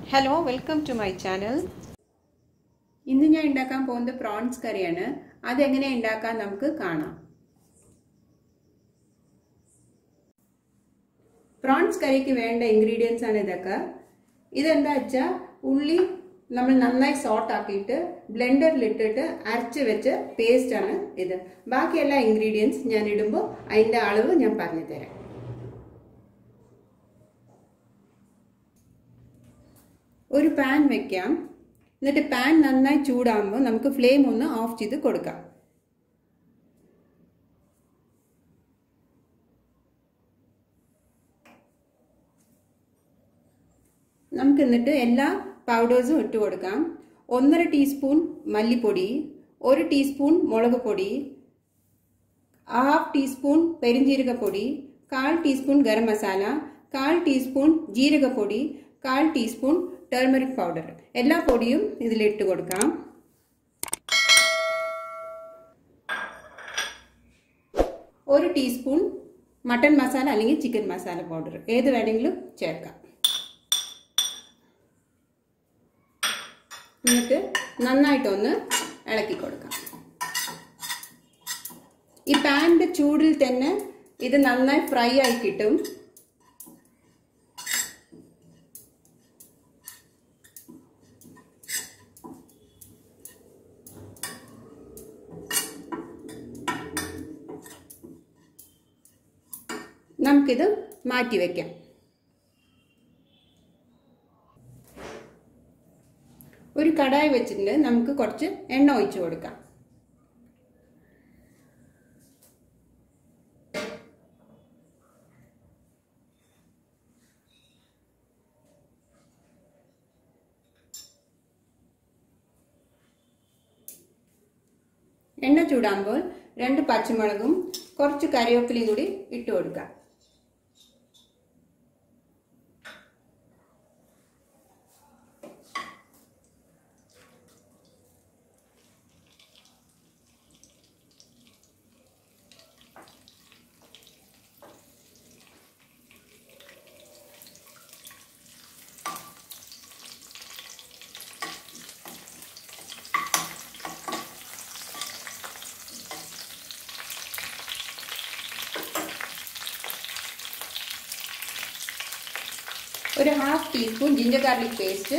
hello welcome to my channel ഇന്ന് ഞാൻ ഉണ്ടാക്കാൻ പോകുന്നത് പ്രോൺസ് കറിയാണ് അതെങ്ങനെ ഉണ്ടാക്കാൻ നമുക്ക് കാണാം പ്രോൺസ് കറിക്ക് വേണ്ട ഇൻഗ്രീഡിയൻസ് ആണ് ഇതൊക്കെ ഇതെന്താ വെച്ചാൽ ഉള്ളി നമ്മൾ നന്നായി സോട്ട് ആക്കിയിട്ട് ബ്ലെൻഡറിൽ ഇട്ടിട്ട് അരച്ച് വെച്ച പേസ്റ്റ് ആണ് ഇത് ബാക്കി എല്ലാ ഇൻഗ്രീഡിയൻസ് ഞാൻ ഇടുമ്പോൾ അതിൻ്റെ അളവ് ഞാൻ പറഞ്ഞു തരാം ഒരു പാൻ വെക്കാം എന്നിട്ട് പാൻ നന്നായി ചൂടാകുമ്പോൾ നമുക്ക് ഫ്ലെയിം ഒന്ന് ഓഫ് ചെയ്ത് കൊടുക്കാം നമുക്ക് എന്നിട്ട് എല്ലാ പൗഡേഴ്സും ഇട്ട് കൊടുക്കാം ഒന്നര ടീസ്പൂൺ മല്ലിപ്പൊടി ഒരു ടീസ്പൂൺ മുളക് പൊടി ഹാഫ് ടീസ്പൂൺ പെരിഞ്ജീരകപ്പൊടി കാൽ ടീസ്പൂൺ ഗരം മസാല കാൽ ടീസ്പൂൺ ജീരകപ്പൊടി കാൽ ടീസ്പൂൺ ടേർമറിക് പൗഡർ എല്ലാ പൊടിയും ഇതിലിട്ട് കൊടുക്കാം ഒരു ടീസ്പൂൺ മട്ടൺ മസാല അല്ലെങ്കിൽ ചിക്കൻ മസാല പൗഡർ ഏത് വേണമെങ്കിലും ചേർക്കാം എന്നിട്ട് നന്നായിട്ടൊന്ന് ഇളക്കി കൊടുക്കാം ഈ പാനിന്റെ ചൂടിൽ തന്നെ ഇത് നന്നായി ഫ്രൈ ആയി കിട്ടും നമുക്കിത് മാറ്റി വയ്ക്കാം ഒരു കടായി വെച്ചിട്ടുണ്ട് നമുക്ക് കുറച്ച് എണ്ണ ഒഴിച്ചു കൊടുക്കാം എണ്ണ ചൂടാകുമ്പോൾ രണ്ട് പച്ചമുളകും കുറച്ച് കറിവേപ്പിലയും കൂടി ഇട്ട് കൊടുക്കാം ഒരു half teaspoon ginger garlic paste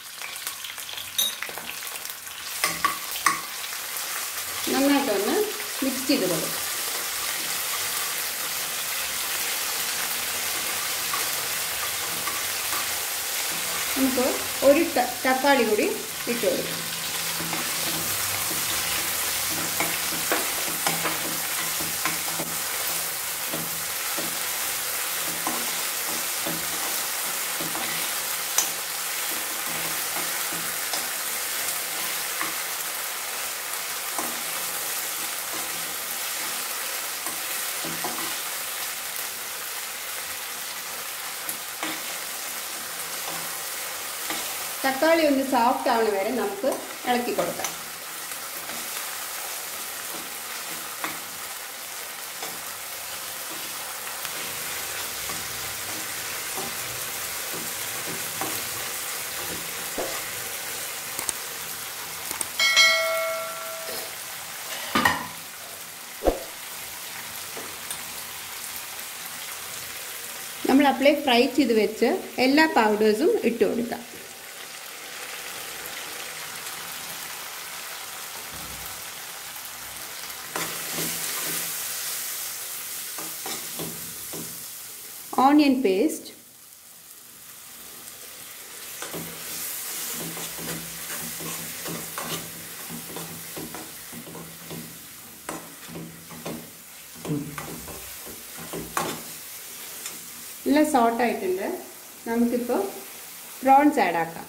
നന്നായിട്ടൊന്ന് മിക്സ് ചെയ്ത് കൊടുക്കും നമുക്ക് ഒരു തക്കാളി കൂടി ഇട്ട് കൊടുക്കും തക്കാളി ഒന്ന് സോഫ്റ്റ് ആവുന്ന വരെ നമുക്ക് ഇളക്കി കൊടുക്കാം നമ്മൾ അപ്ലൈ ഫ്രൈ ചെയ്ത് വെച്ച് എല്ലാ പൗഡേഴ്സും ഇട്ട് കൊടുക്കാം onion paste എല്ലാം സോട്ട് ആയിട്ടുണ്ട് നമുക്കിപ്പോൾ പ്രോൺസ് ആഡ് ആക്കാം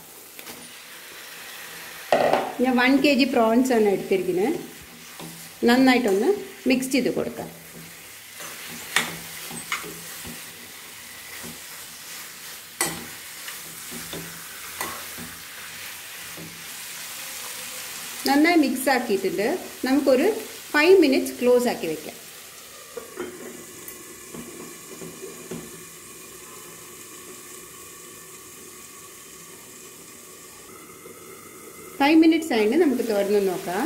ഞാൻ വൺ കെ ജി പ്രോൺസ് ആണ് എടുത്തിരിക്കുന്നത് നന്നായിട്ടൊന്ന് മിക്സ് ചെയ്ത് കൊടുക്കാം നന്നായി മിക്സ് ആക്കിയിട്ടുണ്ട് നമുക്കൊരു ഫൈവ് മിനിറ്റ്സ് ക്ലോസ് ആക്കി വെക്കാം ഫൈവ് മിനിറ്റ്സ് ആയിട്ട് നമുക്ക് തുറന്ന് നോക്കാം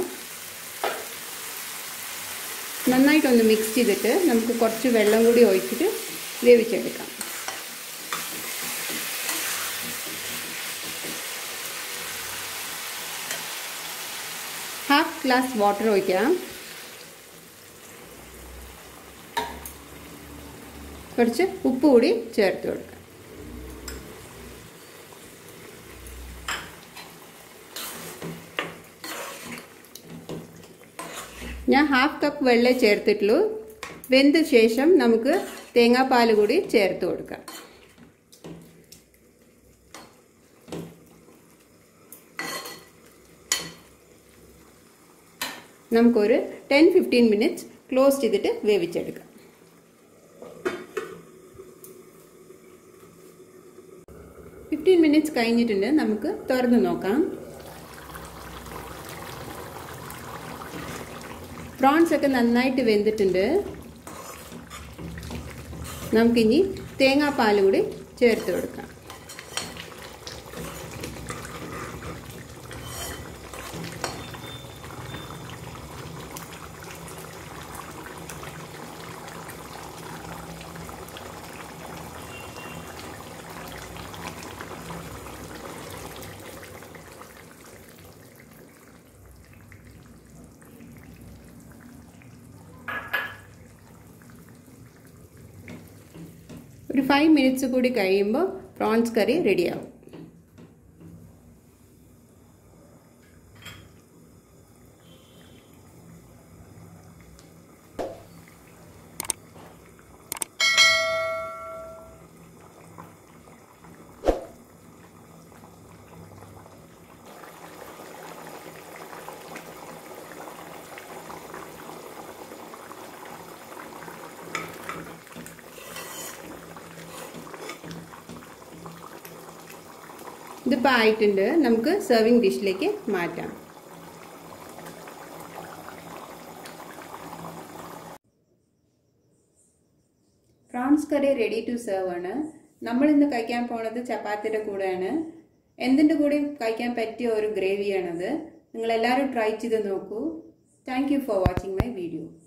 നന്നായിട്ടൊന്ന് മിക്സ് ചെയ്തിട്ട് നമുക്ക് കുറച്ച് വെള്ളം കൂടി ഒഴിച്ചിട്ട് വേവിച്ചെടുക്കാം ഹാഫ് ഗ്ലാസ് വാട്ടർ ഒഴിക്കാം കുറച്ച് ഉപ്പ് കൂടി ചേർത്ത് കൊടുക്കാം ഞാൻ ഹാഫ് കപ്പ് വെള്ളം ചേർത്തിട്ടുള്ളൂ വെന്ത ശേഷം നമുക്ക് തേങ്ങാപ്പാൽ കൂടി ചേർത്ത് കൊടുക്കാം നമുക്കൊരു ടെൻ ഫിഫ്റ്റീൻ മിനിറ്റ്സ് ക്ലോസ് ചെയ്തിട്ട് വേവിച്ചെടുക്കാം ഫിഫ്റ്റീൻ മിനിറ്റ്സ് കഴിഞ്ഞിട്ടുണ്ട് നമുക്ക് തുറന്ന് നോക്കാം പ്രോൺസ് ഒക്കെ നന്നായിട്ട് വെന്തിട്ടുണ്ട് നമുക്കിനി തേങ്ങാപ്പാൽ കൂടി ചേർത്ത് കൊടുക്കാം ഒരു ഫൈവ് മിനിറ്റ്സ് കൂടി കഴിയുമ്പോൾ പ്രോൺസ് കറി റെഡിയാവും ഇതിപ്പോൾ ആയിട്ടുണ്ട് നമുക്ക് സെർവിങ് ഡിഷിലേക്ക് മാറ്റാം prawns curry ready to serve ആണ് നമ്മൾ ഇന്ന് കഴിക്കാൻ പോണത് ചപ്പാത്തിയുടെ കൂടെയാണ് എന്തിൻ്റെ കൂടെ കഴിക്കാൻ പറ്റിയ ഒരു ഗ്രേവിയാണത് നിങ്ങൾ എല്ലാവരും ട്രൈ ചെയ്ത് നോക്കൂ thank you for watching my video